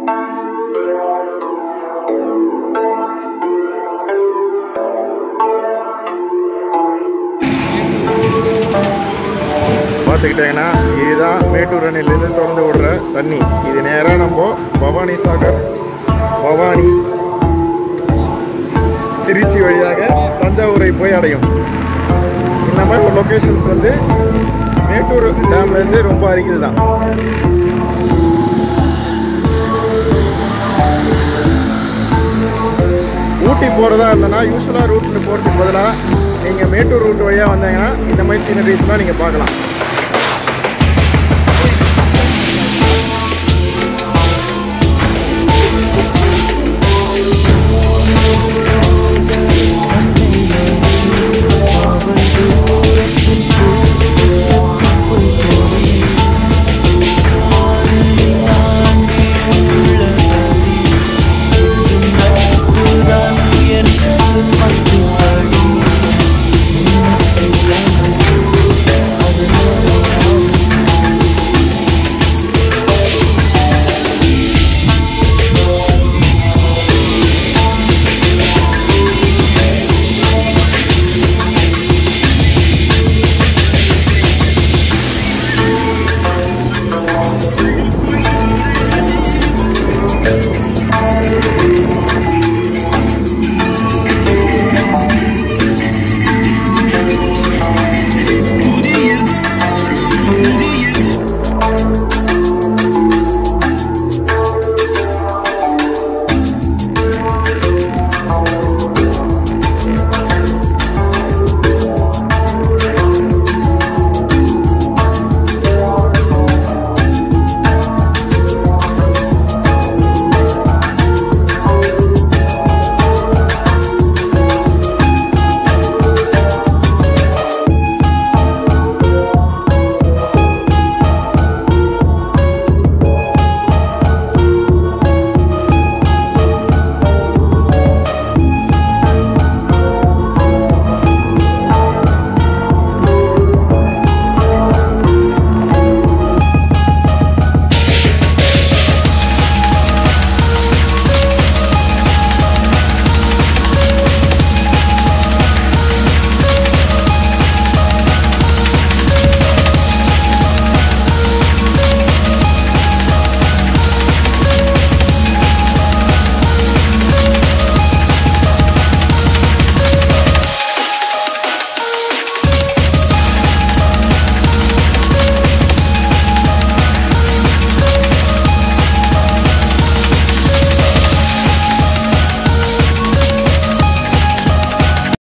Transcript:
பார்த்துக்கிட்டிங்கன்னா இதுதான் மேட்டூர் அணையிலேருந்து திறந்து விடுற தண்ணி இது நேராக நம்ம பவானி சாகர் பவானி திருச்சி வழியாக தஞ்சாவூரை போய் அடையும் இந்த மாதிரி ஒரு லொக்கேஷன்ஸ் வந்து மேட்டூர் டேம்லேருந்து ரொம்ப அருகில் தான் ஊட்டி போகிறதா இருந்தனா யூஸ்வலாக ரூட்டில் போகிறதுக்கு பதிலாக நீங்கள் மேட்டூர் ரூட் வழியாக வந்தீங்கன்னா இந்த மாதிரி சீனரிஸ்லாம் நீங்கள் பார்க்கலாம்